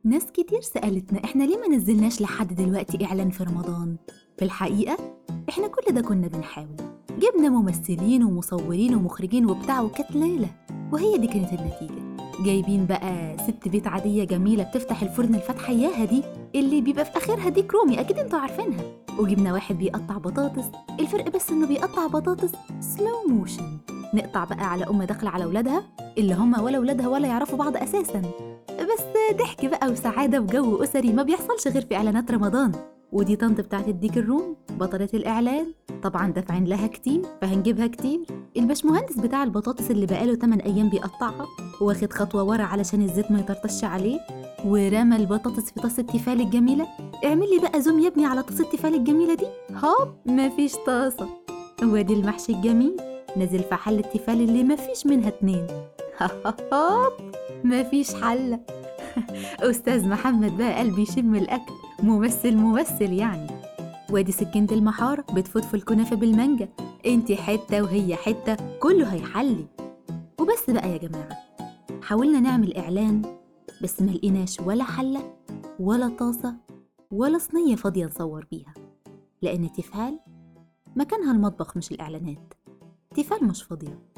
ناس كتير سألتنا إحنا ليه ما نزلناش لحد دلوقتي إعلان في رمضان؟ في الحقيقة إحنا كل ده كنا بنحاول جبنا ممثلين ومصورين ومخرجين وبتاع وكانت ليلة وهي دي كانت النتيجة جايبين بقى ست بيت عادية جميلة بتفتح الفرن الفاتحة إياها دي اللي بيبقى في آخرها ديك رومي أكيد انتوا عارفينها وجبنا واحد بيقطع بطاطس الفرق بس إنه بيقطع بطاطس سلو موشن نقطع بقى على أم داخلة على ولادها اللي هم ولا ولادها ولا يعرفوا بعض أساساً بس ضحك بقى وسعادة وجو أسري ما بيحصلش غير في إعلانات رمضان ودي طنط بتاعت الديك الروم بطلة الإعلان طبعا دافعين لها كتير فهنجيبها كتير الباشمهندس بتاع البطاطس اللي بقاله 8 أيام بيقطعها واخد خطوة ورا علشان الزيت ما يطرطش عليه ورمى البطاطس في طاسة تيفال الجميلة اعمل لي بقى زوم يا ابني على طاسة تيفال الجميلة دي هوب مفيش طاسة وادي المحشي الجميل نزل في حلة تيفال اللي مفيش منها اتنين هوب مفيش حلة أستاذ محمد بقى قلبي يشم الأكل ممثل ممثل يعني وادي سكينة المحارة بتفوت في الكنافة بالمانجا انتي حتة وهي حتة كله هيحلي وبس بقى يا جماعة حاولنا نعمل إعلان بس ما لقيناش ولا حلة ولا طاسة ولا صينية فاضية نصور بيها لأن تيفال مكانها المطبخ مش الإعلانات تيفال مش فاضية